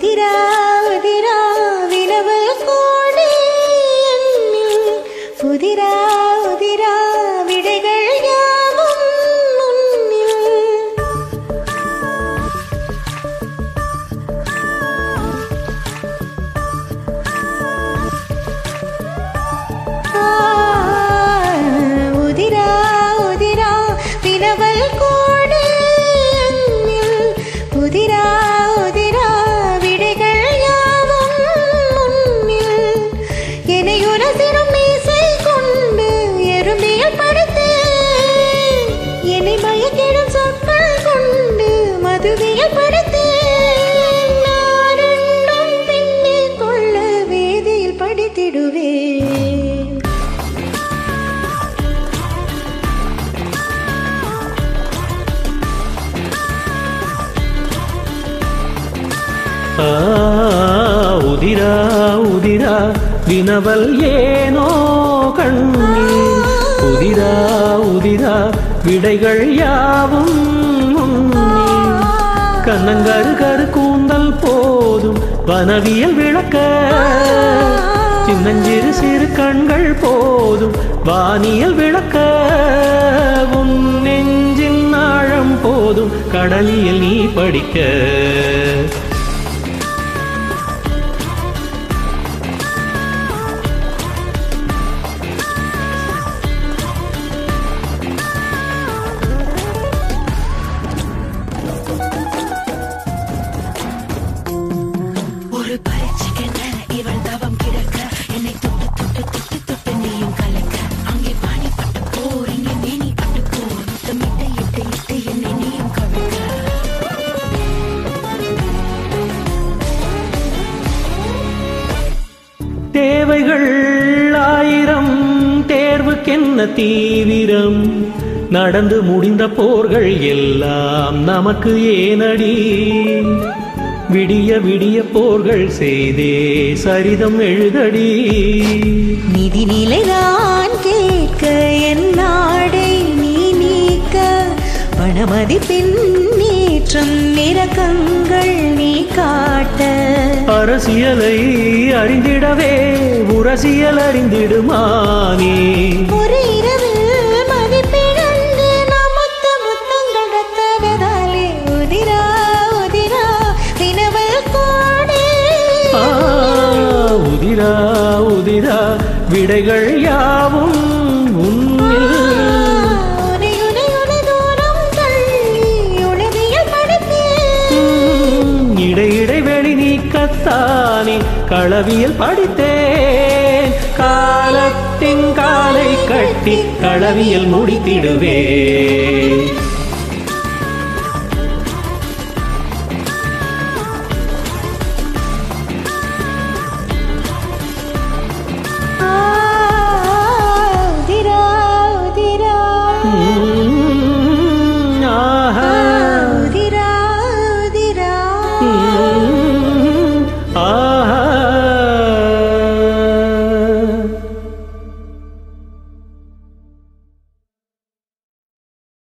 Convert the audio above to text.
உதிரா உதிரா வினவல் கோடி எண்ணில் உதிரா உதிரா விடைகள் யாவும் முன்னில் ஆ, உதிரா உதிரா வினவல் கோடி எண்ணில் உதிரா உதிரா விடைகள் யாவும் முன்னில் என்னை உரசிரும் மீசை கொண்டு எறும்பியில் படுத்தேன் என்னை மயக்கிடும் சொற்கள் கொண்டு மதுவியில் படுத்தேன் நான் உன்னும் பின்னே கொள்ள வேதியில் படித்திடுவேன் ஆ, உதிரா உதிரா வினவல் ஏனோ கண்ணீர் உதிரா உதிரா விடைகள் யாவும் உன்னீர். கண்ணங்கரு கரு கூந்தல் போதும் வனவியல் விளக்க சின்னஞ்சிறு சிறு கண்கள் போதும் வானியல் விளக்க உன் நெஞ்சின் ஆழம் போதும் கடலியல் நீ படிக்க ஒரு பரீட்சைக்கென இவள் தவம் கிடக்க என்னை தொட்டு தொட்டு தொட்டு தொட்டு நீயும் கலக்க அங்கே பாணி பட்டு போர் இங்கே மேனி பட்டு போர் முத்தமிட்டு இட்டு இட்டு என்னை நீயும் கவிழ்க்க தேவைகள் ஆயிரம் தேர்வுக்கென்ன தீவிரம் நடந்து முடிந்த போர்கள் எல்லாம் நமக்கு ஏனடி விடிய விடிய போர்கள் செய்தே சரிதம் எழுதடி நிதி நிலைதான் கேட்க என் நாடை நீ நீக்க பணமதிப்பின் நேற்றம் நிறக்கங்கள் நீ காட்ட அரசியலை அறிந்திடவே உரசியல் அறிந்திடுமானே ஒரு இரவில் மதிப்பிழந்து நாம் மொத்த முத்தங்கள் ரத்தனதாலே உதிரா உதிரா வினவல் கோடே ஆ, உதிரா உதிரா விடைகள் யாவும் உன்னில் உனை உனை உனை தூரம் தள்ளி உளவியல் படித்தேன் உம், இடை இடைவெளி நீக்கத்தானே களவியல் படித்தேன் காலத்தின் காலை கட்டி களவியல் முடித்திடுவேன்